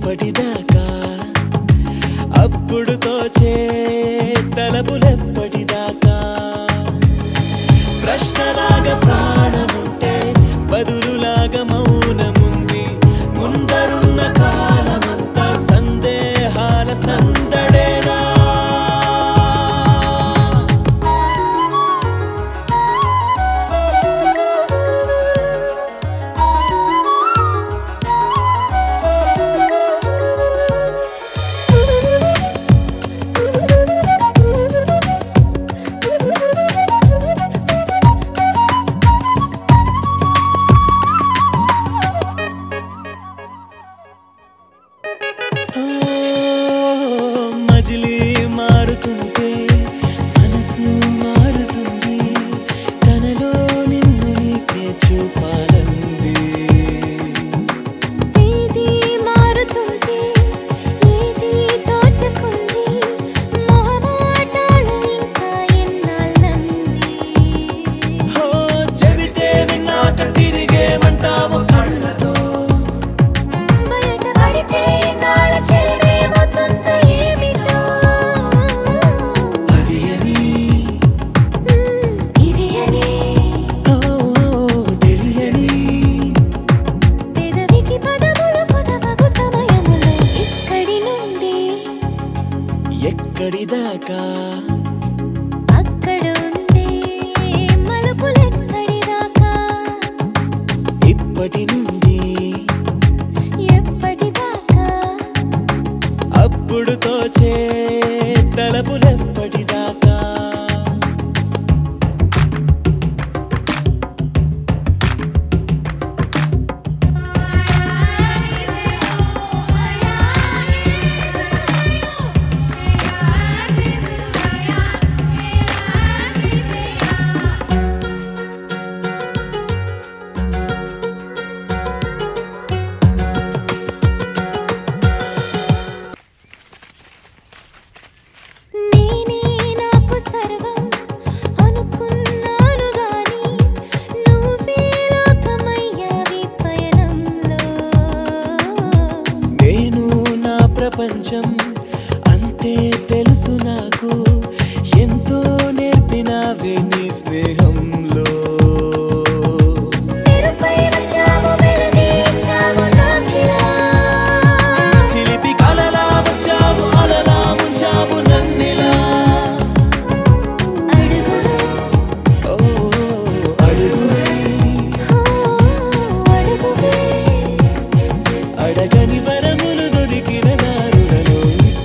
ఇప్పటిదాకా అప్పుడు తోచే తలపులెప్పటిదాకా ప్రశ్నలాగా ప్రాణముంటే బదులులాగా మౌనముంది ముందరున్న కాలమంతా సందేహాల సందడేనా ఓ, మజిలీ మారుతుంటే మనసు మారుతుంది తనలో నిన్ను నీకే చూపాలండి తేదీ మారుతుంటే ఏది తోచుకుంది మొహమాటాలు ఇంకా ఎన్నాళ్ళంది ఓ చెబితే విన్నాక తిరిగేమంటావు కళ్ళతో బయట పడితే నాళ్ళ చెలిమేమవుతుందో ఏమిటో అది అని మ్మ్, ఇది అని ఓ తెలియని పెదవికి పదములు కొదవగు సమయములో ఇక్కడి నుండి ఎక్కడి దాకా అక్కడ ఉండే మలుపులెక్కడి దాకా ఇప్పటి నుండి ఎప్పటిదాకా అప్పుడు తోచే తలపులెప్పటిదాకా నేనే నాకు సర్వం అనుకున్నాను గాని నువ్వే లోకమయ్యావి పయనంలో నేను నా ప్రపంచం అంతే తెలుసు నాకు ఎంతో నేర్పినావే నీ స్నేహంలో మెరుపై వచ్చావు వెలుగించావు నాకిలా చిలిపి కలలా వచ్చావు అలలా ముంచావు నన్నిలా అడుగులు ఓ అడుగువై ఓ అడుగువే అడగని వరములు దొరికిన దారులలో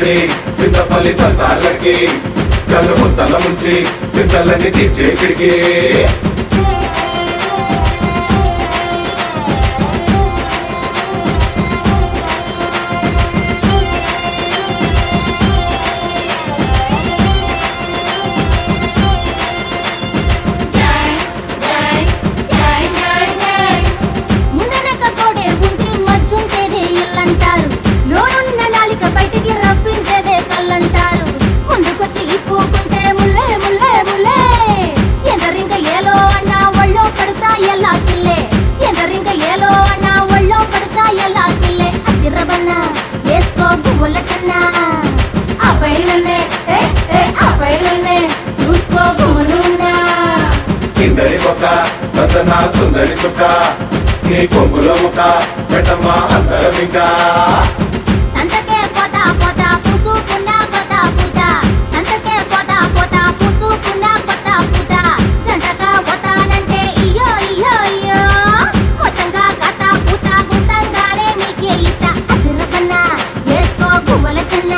లక్కడి సింతపల్లి సంతాలకి కళ్ళు ముత్తల ముంచి సింతలని తీర్చేకిడికి జై జై జై జై జై ముందనక తోడే ఉండి మజ్జుంటేదే ఇల్లంటారు లోనున్న నాలిక బయటికి రప్పించేదే కళ్ళంటారు ముందుకొచ్చి ఇప్పుకుంటే ముల్లే ముల్లే ముల్లే ఎందరింక ఏలో అన్నా ఒళ్ళో పడతా ఎలా కిల్లే ఎందరింక ఏలో అన్నా ఒళ్ళో పడతా ఎలా కిల్లే అదిరబన్న వేసుకో గువ్వల చిన్న ఆ పైనన్నే ఏ ఏ ఆ పైనన్నే చూసుకో గుమ్మనున్నా కిందరి పొక్క నందన సుందరి సుక్క నీ కొంగులో ముక్క పెట్టమ్మా అందరం ఇంకా సంతకే పోతా పోతా పూసుకున్న కొత్త పూత సంతకే పోతా పోతా పూసుకున్న కొత్త పూత జంటగా పోతానంటే ఇయ్యో ఇయ్యో ఇయ్యో మొత్తంగా కథ పూత గుత్తంగానే మీకే ఇత అదిరపన్న వేసుకో గువ్వల చిన్న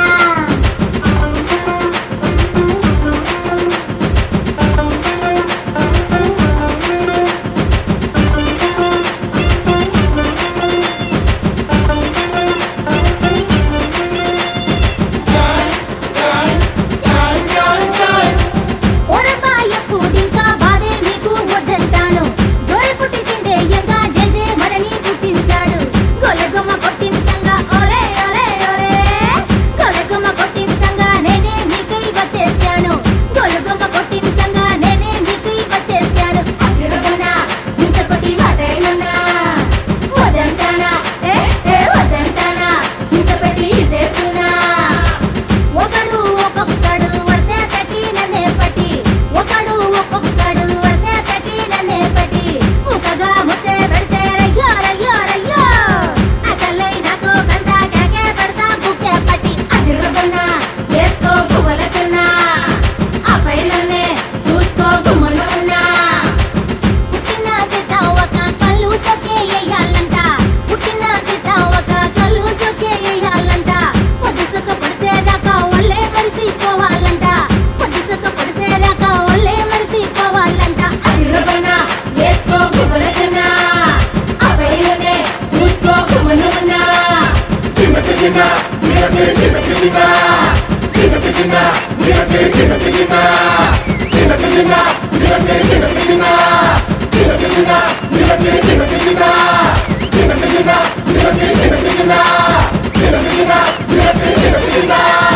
ఒరబాయ పుడింకా బాధే మీకు వద్దంటాను జోడి పుట్టించిండే ఎంగా జై జై మనని పుట్టించాడు గొలగుమ్మ కొట్టిన సంగ ఓలే ఓలే ఓలే గొలగుమ్మ కొట్టిన సంగ నేనే మీకై వచ్చేసాను గొలగుమ్మ కొట్టిన సంగ నేనే మీకై వచ్చేసాను అదిరబన్నా హింస కొట్టి వాటేనున్నా వదంటానా ఏ ఏ వదంటానా హింస పెట్టి చేస్తున్నా ఒకడు ఒక్కొక్కడు వసే పెట్టి నన్నే పట్టి ఒకడు ఒక్కొక్కడు వసే పెట్టి నన్నే పట్టి ముఖగా ముద్దే పెడితే రయ్యో రయ్యో రయ్యో అకలై నాకు కంద కేకే పెడతా కుక్కే పట్టి అదిరబన్నా వేసుకో పువ్వుల చిన్న ఆ పైనన్నే చూసుకో గుమ్మనున్నా పుట్టిన సీత ఒక కళ్ళు సొకే వేయాలంట పుట్టిన సీత ఒక కళ్ళు సొకే వేయాలంట పొద్దు సుఖ పడిసేదాకా ఒళ్ళే మరిసిపోవాలంట పొద్దు సుఖ పడిసేదాకా ఒళ్ళే మరిసిపోవాలంట అదిరబన్న వేసుకో గుబుల చిన్న ఆ పైననే చూసుకో గుమ్మనున్నా చిన్నకి చిన్న చిన్నకి చిన్నకి చిన్న చిన్నకి చిన్న చిన్నకి చిన్నకి చిన్న చిన్నకి చిన్న చిన్నకి చిన్నకి చిన్న చిన్నకి చిన్న చిన్నకి చిన్నకి చిన్న చిన్నకి చిన్న చిన్నకి చిన్నకి చిన్న చిన్నకి చిన్న చిన్నకి చిన్నకి చిన్న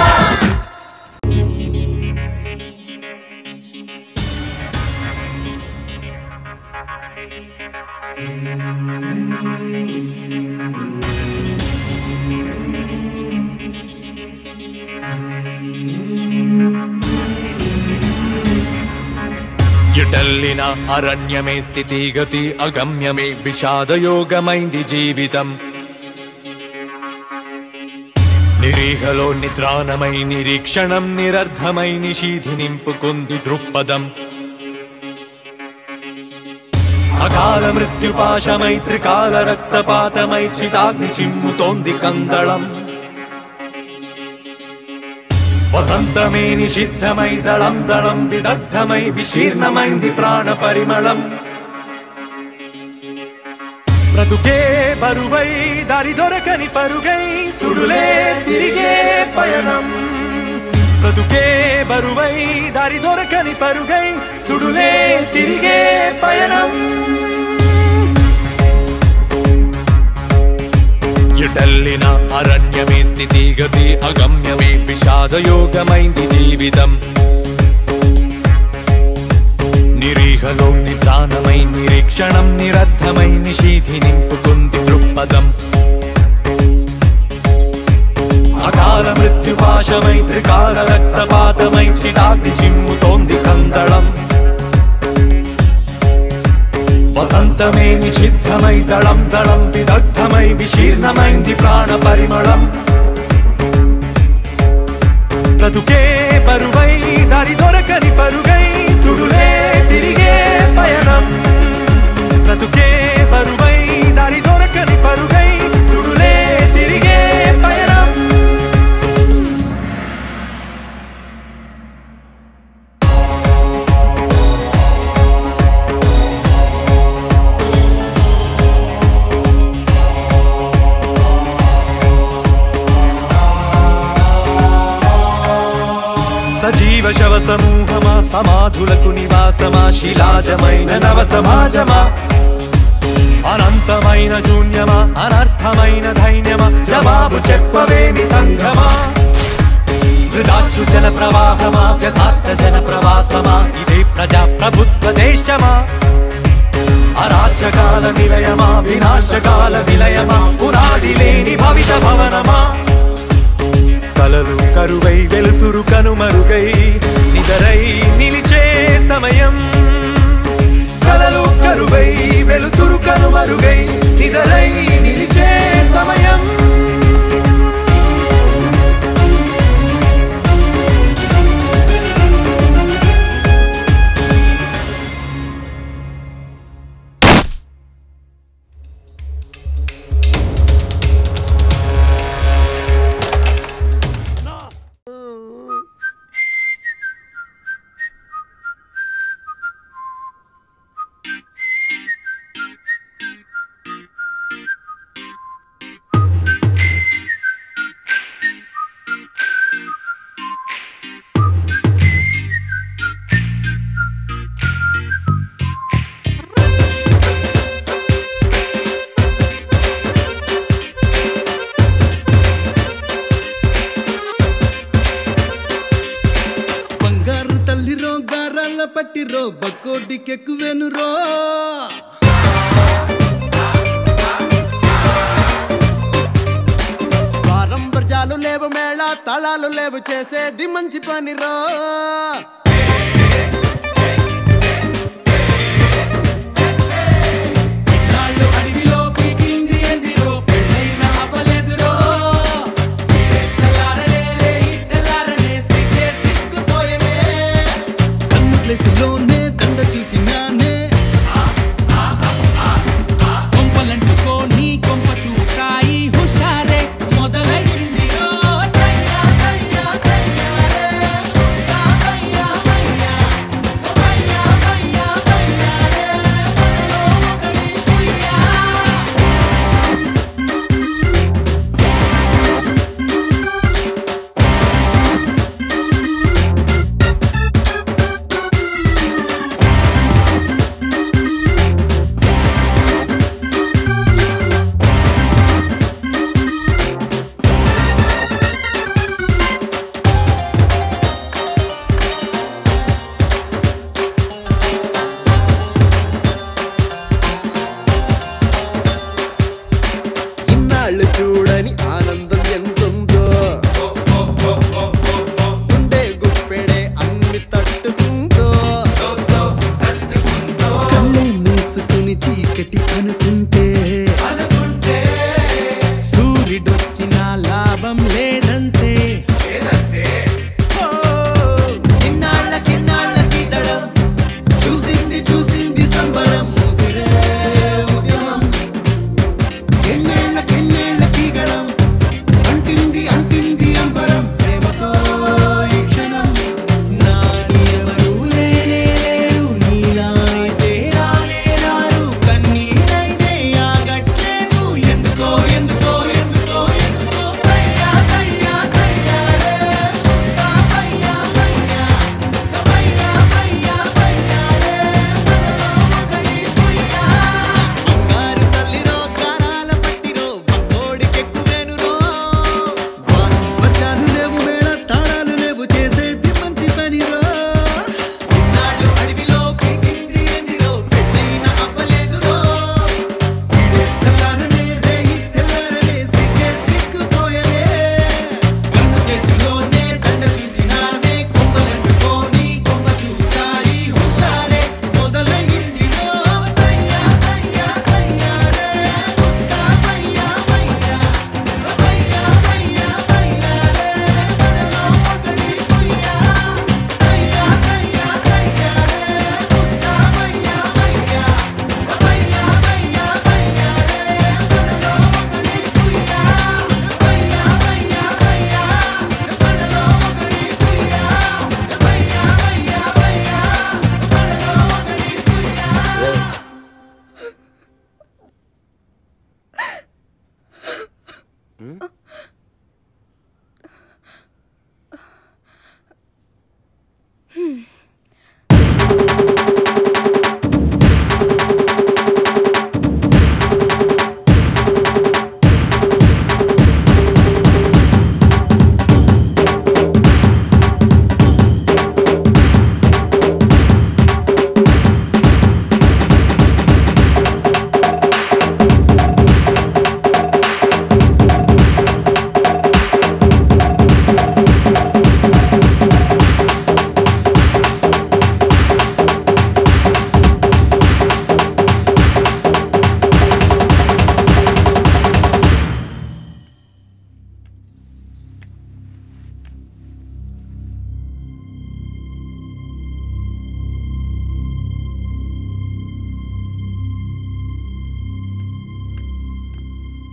ఎటల్లిన అరణ్యమే స్థితిగతి అగమ్యమే విషాదయోగమైంది జీవితం నిరీహలో నిద్రాణమై నిరీక్షణం నిరర్ధమై నిషీధి నింపుకుంది దృక్పథం అకాల మృత్యుపాశమై త్రికాల రక్తపాతమై చితాగ్ని చిమ్ముతోంది కందళం వసంతమే నిషిద్ధమై దళం దళం విదగ్ధమై విశీర్ణమైంది ప్రాణ పరిమళం బ్రతుకే బరువై దారి దొరకని పరుగై సుడులే తిరిగే పయనం బ్రతుకే బరువై దారి దొరకని పరుగై సుడులే తిరిగే పయనం ఎటల్లిన అరణ్యమే స్థితిగతి అగమ్యమే విషాదయోగమైంది జీవితం నిరీహలో నిదానమై నిరీక్షణం నిరర్ధమై నిషీధి నింపుకుంది దృక్పథం అకాల మృత్యుపాశమై త్రికాల రక్తపాతమై చిదాగ్ని చిమ్ముతోంది కందళం వసంతమే నిషిద్ధమై దళం దళం విదగ్ధమై విశీర్ణమైంది ప్రాణ పరిమళం బ్రతుకే బరువై దారి దొరకని పరుగై సుడులే తిరిగే పయనం బ్రతుకే బరువై దారి దొరకని పరుగై సుడులే తిరిగే పయనం సజీవ శవ సమూహమా సమాధులకు నివాసమా శిలాజమైన నవ సమాజమా అనంతమైన శూన్యమా అనర్థమైన ధైన్యమా జవాబు చెప్పవేమి సంఘమా వృధాక్షు జల ప్రవాహమా యథార్థ జన ప్రవాసమా ఇదే ప్రజా ప్రభుత్వ దేశమా అరాచకాల నిలయమా వినాశకాల విలయమా పునాది లేని భవిత భవనమా కలలు కరువై వెలుతురు కనుమరుగై నిదరై నిలిచే సమయం కలలు కరువై వెలుతురు కనుమరుగై నిదరై నిలిచే సమయం బంగారు తల్లిరో గారాల పట్టిరో బక్కోడికెక్కువెను రో వారం బర్జాలు లేవు మేళ తాళాలు లేవు చేసేది మంచి పని రో నాళ్ళు అడవిలో పీకింది ఎందిరో పెళ్ళైన అవ్వలేదురో తెల్లారనే తెల్లారనే సిగ్గే సిగ్గుపోయేనే అన్ని ప్లేసులోనే దండ చూసినానే కొంపలంటుకో నీ కొంప చూసాయి హుషారే మొదలైందిరో తయ్యా తయ్యా తయ్యారే తా తయ్యా తయ్యా తయ్యా తయ్యా తయ్యారే మనలో ఒకడి కుయ్యా ఇన్నాళ్ళు చూడని ఆనందం ఎంతుందో గుండె గుప్పెడే అన్ని తట్టుకుందో కళ్ళే మూసుకుని చీకటి అనుకుంటే సూర్యుడొచ్చిన లాభం లేదంతే కిన్నాళ్ళ కిన్నాళ్ళకి దడం చూసింది చూసింది సంబరం ఊపిరే ఉద్యమం ఎన్నేళ్ళ కెన్నేళ్ళకి గళం అంటింది అంటింది అంబరం ప్రేమతో ఈ క్షణం నాని ఎవరు లేనే లేరు నీలా అయితే రానే రారు కన్నీళ్ళైతే ఆగట్లేదు ఎందుకో ఎందుకో ఎందుకో ఎందుకో తయ్యా తయ్యా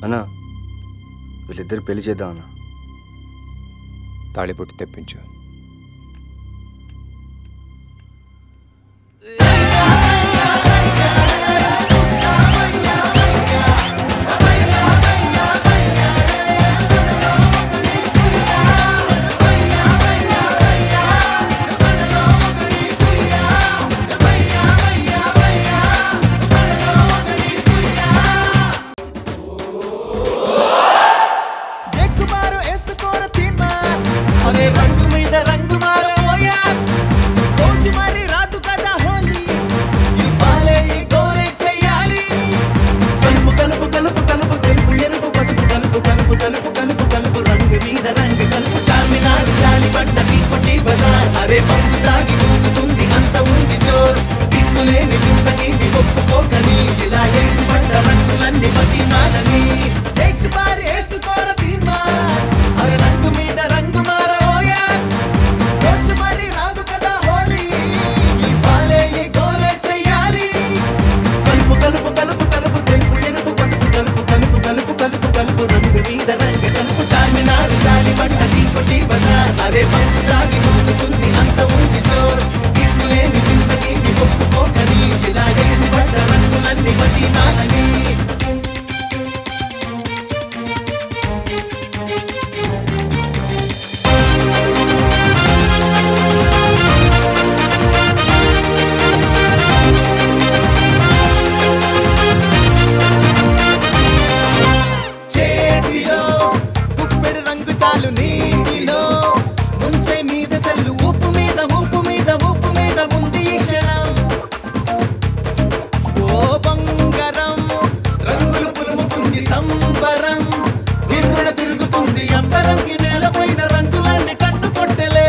అన్నా వీళ్ళిద్దరు పెళ్లి చేద్దాం అన్నా తాళిబొట్టు తెప్పించు ఎక్కుమారు వేసుకోర తీమా అరే రంగు మీద రంగు మారబోయా రోజు మరి రాదు కదా హోలీ ఈ పాలే ఈ గోరే చెయ్యాలి కలుపు కలుపు కలుపు కలుపు తెలుపు ఎరుపు పసుపు కలుపు కలుపు కలుపు కలుపు కలుపు రంగు మీద రంగు కలుపు చార్మినారు శాలి బండ నీపటి బజార్ అరే పంపు తాగి ఊగుతుంది అంత ఉంది జోర్ దిక్కులేని జిందగీని ఒప్పుకోకని ఇలా వేసి పడ్డ రంగులన్నీ మతిమాలని ఎక్ బార్ వేసుకోర తీమా అరే రంగు మీద రంగు మారబోయా రోజు మరి రాదు కదా హోలీ ఈ పాలే ఈ గోలే చెయ్యాలి కలుపు కలుపు కలుపు కలుపు తెలుపు ఎరుపు పసుపు కలుపు కలుపు కలుపు కలుపు కలుపు రంగు మీద రంగు కలుపు చార్మినారు శాలి బండ తీపటి బజార్ అరే పంపు దాగి మోగుతుంది అంత ఉంది జోర్ దిక్కులేని జిందగీని ఒప్పుకోకని ఇలా వేసి పడ్డ రంగులన్నీ మతిమాలని చేతిలో ఉప్పెడు రంగు చాలు నీటిలో ముంచే మీద చల్లు ఉప్పు మీద ఉప్పు మీద ఉప్పు మీద ఉంది ఈ క్షణం ఓ బంగారం రంగులు పులుముతుంది సంబరం ఇరుడ తిరుగుతుంది అంబరంకి నేలపైన రంగులన్నీ కన్ను కొట్టలే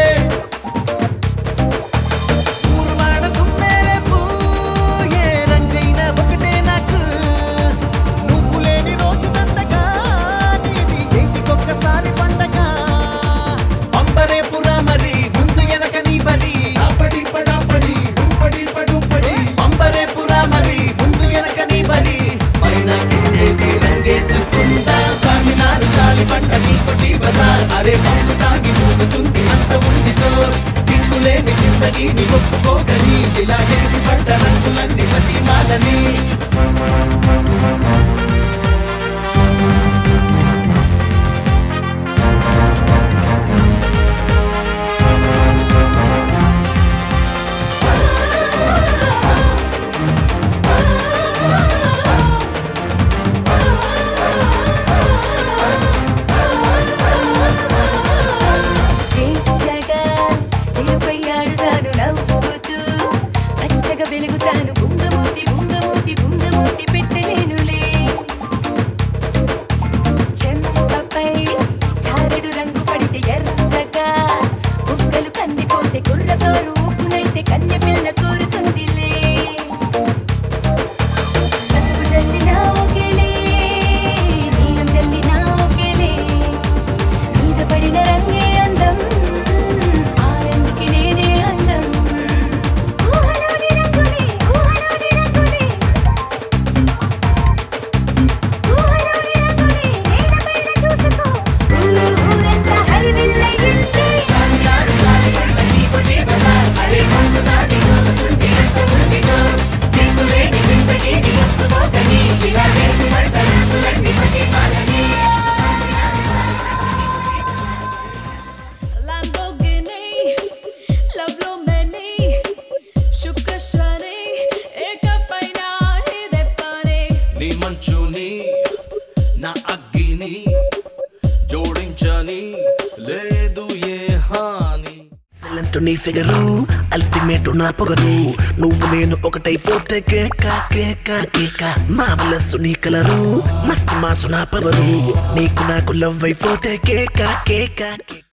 ఊరు మాడ తుమ్మేలే పూ ఏ రంగైనా ఒకటే నాకు నువ్వు లేని రోజు దండగా నీది ఏంటికొక్కసారి పండగ పంపరే పురా మరి ముందు వెనక నీ బలి అప్పటి పడాపడి డుప్పడి పడుప్పడి పంపరే పురా మరి ముందు వెనక నీ బలి పైన కిందేసి రంగేసుకుందా చామినారు శాలి పంట నీకొటి బజార్ అరే పండు తాగి మూగుతుంది అంత ఉంది జోర్ దిక్కులేని జిందగీని ఒప్పుకోకని ఇలా ఎగిసి పడ్డ రంగులన్నీ మతిమాలని స్వేచ్ఛగా నీపై ఆడుతాను నవ్వుతూ పచ్చగా వెలుగుతాను బుంగమూతి బుంగమూతి బుంగమూతి పెట్టలేనులే చెంపపై చారెడు రంగు పడితే ఎర్రగా బుగ్గలు కందిపోతే కుర్రతోరు ఊపునైతే కన్య పిల్ల కోరుతుందిలే పసుపు జల్లినా ఒకేలే నీలం జల్లినా ఒకేలే మీద పడిన రంగే అందం ఆ రంగుకి నేనే అందం ఊహలోని రంగులే ఊహలోని రంగులే ఊహలోని రంగులే నేలపైన చూసుకో ఊరు ఊరంతా హరివిల్లయింది చామినారు శాలి పంట నీకొటి బజార్ అరే పండు తాగి మూగుతుంది అంత ఉంది జోర్ దిక్కులేని జిందగీని ఒప్పుకోకని ఇలా వేసి పడ్డ రంగులన్నీ మతిమాలని Lamborghini, love lo many, శుక్ర శని ఏకపైన ఇదే పని నీ మంచుని నా అగ్గిని జోడించని లేదు ఏ హాని ఎక్సలెంట్ నీ ఫిగరు అల్టిమేట్ నా పొగరు నువ్వు నేను ఒకటైపోతే కేక కేక కేక మామలస్సు నీ కలరు మస్తు మాసు నా పవరు నీకు నాకు లవ్ అయిపోతే కేక కేక కేక